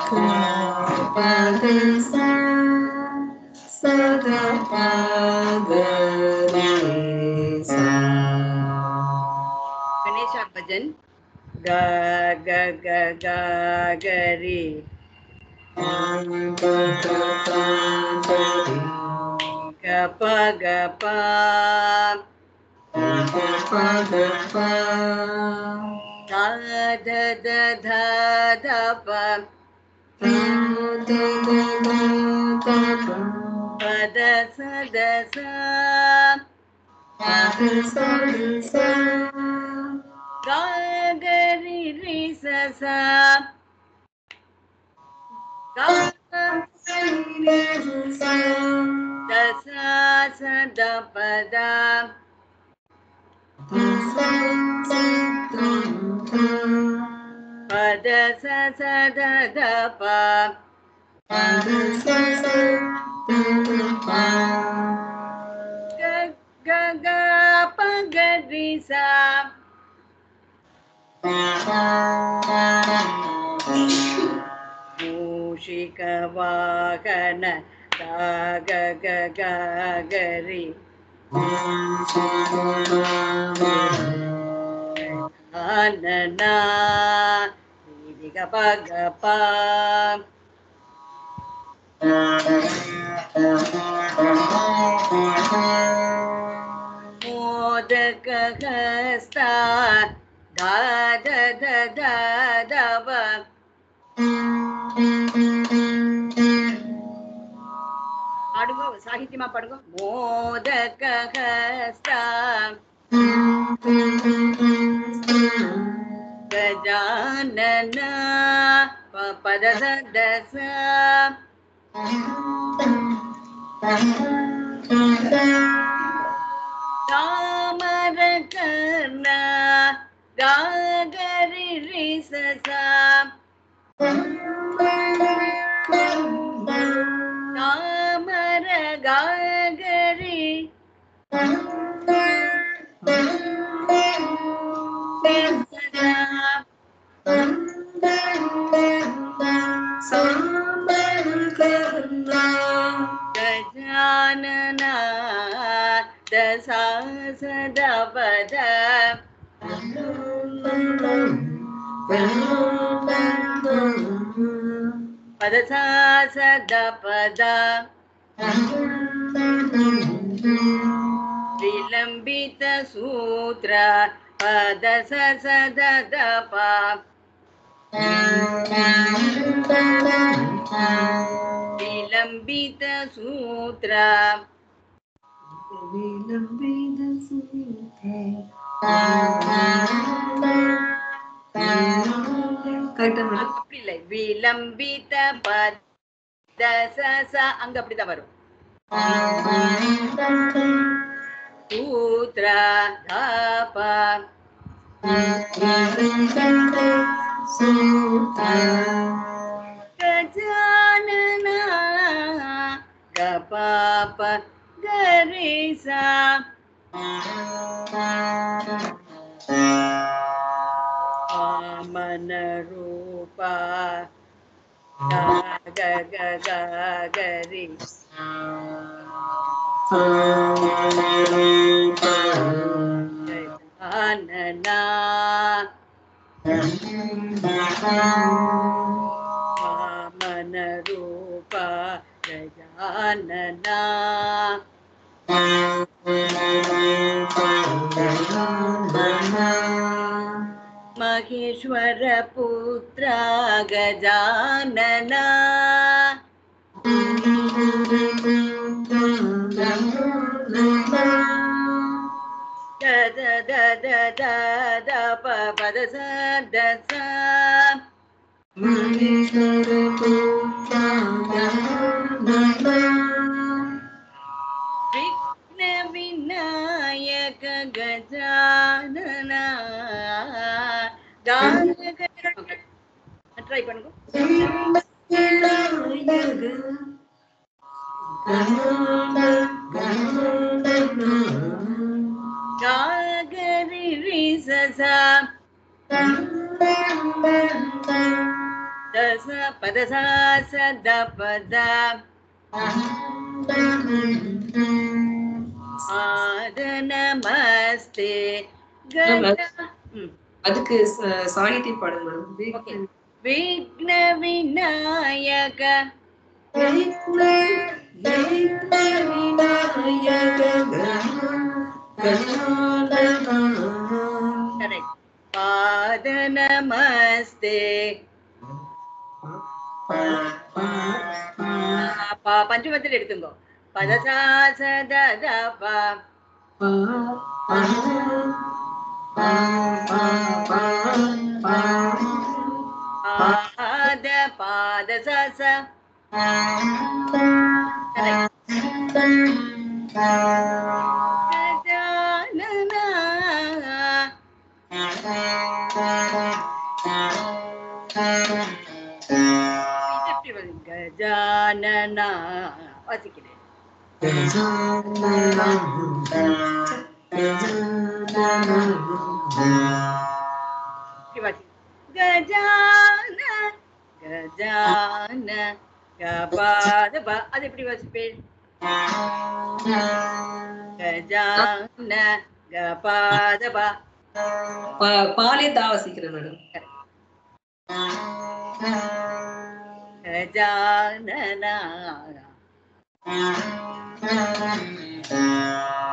கணேஷா பஜன் க க க க கரி க ப க ப த த த த த ப ப த ச த ச க கரி ரி ச ச க த ச ச த ப த ப த ச ச த த ப க க க ப க ரி ச மூஷிக வாகன க க க க கரி ஆனனா க ப க ப மோதக ஹஸ்தா த த த த தவ பாடுங்க சாகித்யமா பாடுங்க மோதக ஹஸ்தா கஜானன ப பத த த ச தாமர கர்ண காகரி ரி ச ச தாமர காகரி ரி ச ச கஜானன தசா சத பத பதசா சத பத விலம்பித சூத்ர பதச சத ப விலம்பித சூத்ர அப்படி இல்லை விலம்பித பதச ச அங்க அப்படிதான் வரும் சூத்ர தாப கஜானன கபாப கரிசா வாமன ரூபா க க க கரி கஜானனா வாமன ரூபா கஜானனா மகேஸ்வர புத்ரா கஜானனா த த த த த ப பத ச த ச விக்ன விநாயக கஜானனா ட்ரை பண்ணுங்க காகரி ரிசசா தச பதசா சத பத ஆத நமஸ்தே கத ம் அதுக்கு ச- சாகித்யம் பாடுங்க மேடம் ஓகே விக்ன விநாயக கரெக்ட் பாத நமஸ்தே பா பஞ்சமத்தில் எடுத்துங்கோ பதசா சத பா பாத பாத ச கரெக்ட் கஜானனா இது எப்படி வரும்? கஜானனா வாசிக்கிறேன் இப்படி வாசி. கஜான கஜான கபாத ப அது எப்படி வாசிப்பேன் கஜான கபாத ப பா- பாலே தா வசிக்கிறேன் மேடம் கஜானனா